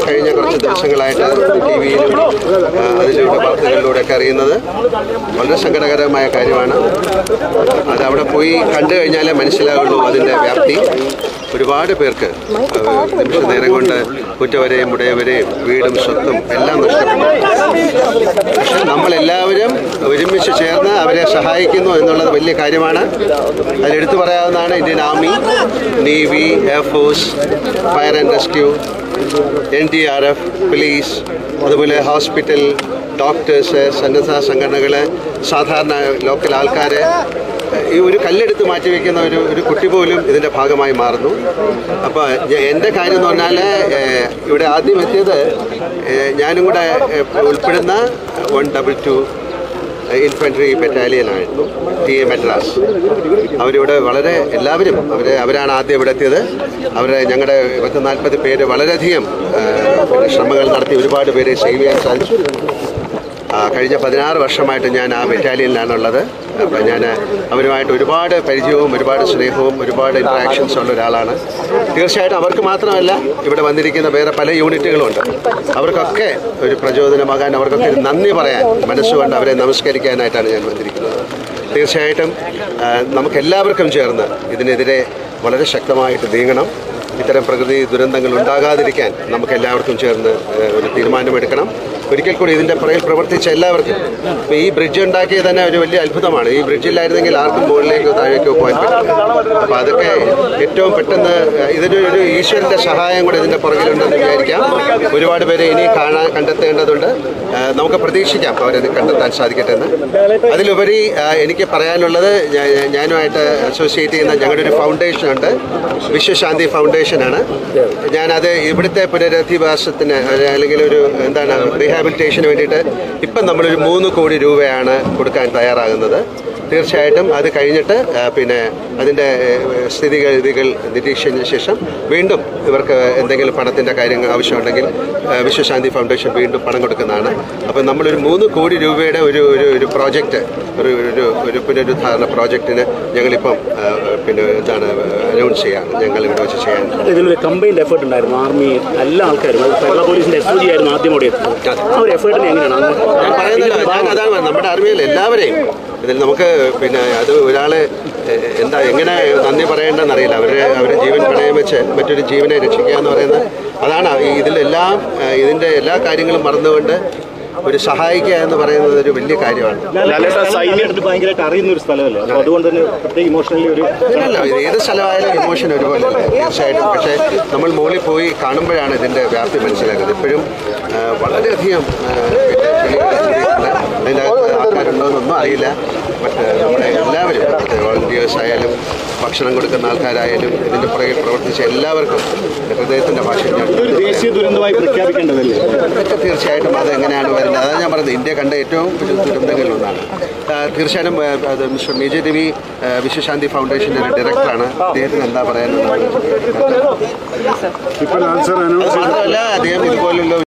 കഴിഞ്ഞ കുറച്ച് ദിവസങ്ങളായിട്ട് ടി വിയിലും അതിലൂടെ വാർത്തകളിലൂടെ ഒക്കെ അറിയുന്നത് വളരെ സങ്കടകരമായ കാര്യമാണ് അത് അവിടെ പോയി കണ്ടു കഴിഞ്ഞാലേ മനസ്സിലാവുള്ളൂ അതിൻ്റെ വ്യാപ്തി ഒരുപാട് പേർക്ക് ആ, നിമിഷ നേരം കൊണ്ട് കുറ്റവരെയും ഉടയവരെയും വീടും സ്വത്തും എല്ലാം നഷ്ടപ്പെട്ടു പക്ഷെ നമ്മളെല്ലാവരും ഒരുമിച്ച് ചേർന്ന് അവരെ സഹായിക്കുന്നു എന്നുള്ളത് വലിയ കാര്യമാണ് അതിലെടുത്തു പറയാവുന്നതാണ് Indian army navy air force fire and rescue N D R F police അതുപോലെ ഹോസ്പിറ്റൽ ഡോക്ടേഴ്സ് സന്നദ്ധ സംഘടനകൾ സാധാരണ ലോക്കൽ ആൾക്കാർ ഈ ഒരു കല്ലെടുത്ത് മാറ്റി വയ്ക്കുന്ന ഒരു ഒരു കുട്ടി പോലും ഇതിൻ്റെ ഭാഗമായി മാറുന്നു അപ്പോൾ എൻ്റെ കാര്യം എന്ന് പറഞ്ഞാൽ ഏഹ്, ഇവിടെ ആദ്യം എത്തിയത് ഏഹ്, ഞാനും കൂടെ ഏഹ്, ഉൾപ്പെടുന്ന one double two infantry battalion ആയിരുന്നു ടി എ മെഡ്രാസ് അവരിവിടെ വളരെ എല്ലാവരും അവർ അവരാണ് ആദ്യം ഇവിടെ എത്തിയത് അവർ ഞങ്ങളുടെ പത്ത് നാൽപ്പത് പേര് വളരെയധികം ആ, പിന്നെ ശ്രമങ്ങൾ നടത്തി ഒരുപാട് പേരെ സേവ് ചെയ്യാൻ സാധിച്ചു ആ, കഴിഞ്ഞ പതിനാറ് വർഷമായിട്ട് ഞാൻ ആ ബറ്റാലിയനിലാണുള്ളത് അപ്പം ഞാൻ അവരുമായിട്ട് ഒരുപാട് പരിചയവും ഒരുപാട് സ്നേഹവും ഒരുപാട് ഇൻട്രാക്ഷൻസ് ഉള്ള ഒരാളാണ് തീർച്ചയായിട്ടും അവർക്ക് മാത്രമല്ല ഇവിടെ വന്നിരിക്കുന്ന വേറെ പല യൂണിറ്റുകളുണ്ട് അവർക്കൊക്കെ ഒരു പ്രചോദനമാകാൻ അവർക്കൊക്കെ ഒരു നന്ദി പറയാൻ മനസ്സുകൊണ്ട് അവരെ നമസ്കരിക്കാനായിട്ടാണ് ഞാൻ വന്നിരിക്കുന്നത് തീർച്ചയായിട്ടും ആ, നമുക്കെല്ലാവർക്കും ചേർന്ന് ഇതിനെതിരെ വളരെ ശക്തമായിട്ട് നീങ്ങണം ഇത്തരം പ്രകൃതി ദുരന്തങ്ങൾ ഉണ്ടാകാതിരിക്കാൻ നമുക്ക് എല്ലാവർക്കും ചേർന്ന് ഏഹ്, ഒരു തീരുമാനമെടുക്കണം ഒരിക്കൽ കൂടി ഇതിൻ്റെ പുറകിൽ പ്രവർത്തിച്ച എല്ലാവർക്കും ഇപ്പൊ ഈ ബ്രിഡ്ജ് ഉണ്ടാക്കിയത് തന്നെ ഒരു വലിയ അത്ഭുതമാണ് ഈ ബ്രിഡ്ജില്ലായിരുന്നെങ്കിൽ ആർക്കും മുകളിലേക്കോ താഴേക്കോ പോകാൻ പറ്റില്ല അപ്പോൾ അതൊക്കെ ഏറ്റവും പെട്ടെന്ന് ഏഹ്, ഇതിന് ഒരു ഈശ്വരൻ്റെ സഹായം കൂടെ ഇതിൻ്റെ പുറകിലുണ്ടെന്ന് വിചാരിക്കാം ഒരുപാട് പേരെ ഇനി കാണാൻ കണ്ടെത്തേണ്ടതുണ്ട് ഏഹ്, നമുക്ക് പ്രതീക്ഷിക്കാം അവരത് കണ്ടെത്താൻ സാധിക്കട്ടെ എന്ന് അതിലുപരി ഏഹ്, എനിക്ക് പറയാനുള്ളത് ഞാ- ഞാനുമായിട്ട് അസോസിയേറ്റ് ചെയ്യുന്ന ഞങ്ങളുടെ ഒരു ഫൗണ്ടേഷൻ ഉണ്ട് വിശ്വശാന്തി ഫൗണ്ടേഷനാണ് ഞാനത് ഇവിടുത്തെ പുനരധിവാസത്തിന് അല്ലെങ്കിൽ ഒരു എന്താണ് റീഹാബിലിറ്റേഷന് വേണ്ടിയിട്ട് ഇപ്പം നമ്മളൊരു മൂന്ന് കോടി രൂപയാണ് കൊടുക്കാൻ തയ്യാറാകുന്നത് തീർച്ചയായിട്ടും അത് കഴിഞ്ഞിട്ട് ആ, പിന്നെ അതിൻ്റെ ഏഹ്, സ്ഥിതിഗതികൾ നിരീക്ഷിച്ചതിന് ശേഷം വീണ്ടും ഇവർക്ക് എന്തെങ്കിലും പണത്തിൻ്റെ കാര്യങ്ങൾ ആവശ്യമുണ്ടെങ്കിൽ ആ, വിശ്വശാന്തി ഫൗണ്ടേഷൻ വീണ്ടും പണം കൊടുക്കുന്നതാണ് അപ്പം നമ്മളൊരു മൂന്ന് കോടി രൂപയുടെ ഒരു ഒരു ഒരു പ്രോജക്റ്റ് ഒരു ഒരു ഒരു പുനരുദ്ധാരണ പ്രോജക്റ്റിന് ഞങ്ങളിപ്പം ആ, പിന്നെ എന്താണ് അനൗൺസ് ചെയ്യാണ് ഞങ്ങൾ ഇവിടെ വെച്ച് ചെയ്യാൻ ഇതിലൊരു കമ്പൈൻഡ് എഫേർട്ട് ഉണ്ടായിരുന്നു ആർമി എല്ലാ ആൾക്കാരും അത് കേരള പോലീസിന്റെ എസ് ജി ആയിരുന്നു ആദ്യം അവിടെ എത്തുന്നത് ആ ഒരു എഫേർട്ടിന് എങ്ങനെയാണ് അന്ന് ഞാൻ പറയുന്നില്ല ഞാൻ അതാണ് പറഞ്ഞത്. നമ്മുടെ അറിവിൽ എല്ലാവരെയും ഇതിൽ നമുക്ക് പിന്നെ അത് ഒരാളെ എ- എന്താ എങ്ങനെ നന്ദി പറയേണ്ടതെന്ന് അറിയില്ല അവരെ അവരെ ജീവൻ പണയം വെച്ച് മറ്റൊരു ജീവനെ രക്ഷിക്കുക എന്ന് പറയുന്നത് അതാണ് ഈ ഇതിലെല്ലാം ഏഹ്, ഇതിൻ്റെ എല്ലാ കാര്യങ്ങളും മറന്നുകൊണ്ട് ഒരു സഹായിക്കുക എന്ന് പറയുന്നത് ഒരു വലിയ കാര്യമാണ് ലാലേട്ട സൈന്യം ഭയങ്കരമായിട്ട് അറിയുന്ന ഒരു സ്ഥലമല്ലേ അപ്പൊ അതുകൊണ്ട് തന്നെ പ്രത്യേക ഇമോഷണലി ഒരു അല്ല ഇത് ഏത് സ്ഥലമായാലും ഇമോഷൻ ഒരുപോലെ അല്ലേ തീർച്ചയായിട്ടും പക്ഷേ നമ്മൾ മുകളിൽ പോയി കാണുമ്പോഴാണ് ഇതിൻ്റെ വ്യാപ്തി മനസ്സിലാക്കുന്നത് ഇപ്പോഴും ആ, വളരെയധികം ആ, പിന്നെ അതിൻ്റെ ആൾക്കാരുണ്ടോ എന്നൊന്നും അറിയില്ല മറ്റ് നമ്മുടെ എല്ലാവരും വോളണ്ടിയേഴ്സ് ആയാലും ഭക്ഷണം കൊടുക്കുന്ന ആൾക്കാരായാലും ഇതിൻ്റെ പുറകിൽ പ്രവർത്തിച്ച എല്ലാവർക്കും ഹൃദയത്തിൻ്റെ ഭാഷ ഞാൻ ഒരു ദേശീയ ദുരന്തമായി പ്രഖ്യാപിക്കേണ്ടതല്ലേ ഇതൊക്കെ തീർച്ചയായിട്ടും അത് എങ്ങനെയാണ് വരുന്നത് അതാണ് ഞാൻ പറഞ്ഞത് ഇന്ത്യ കണ്ട ഏറ്റവും വലിയ ദുരന്തങ്ങളിൽ ഒന്നാണ് ആ, തീർച്ചയായിട്ടും ആ, അത് മിസ്റ്റർ മേജർ രവി ആ, വിശ്വശാന്തി ഫൗണ്ടേഷൻ്റെ ഒരു ഡയറക്ടറാണ് അദ്ദേഹത്തിന് എന്താ പറയാനുള്ളത് ഇപ്പോൾ ലാൽ സാർ അത് മാത്രമല്ല അദ്ദേഹം ഇതുപോലുള്ള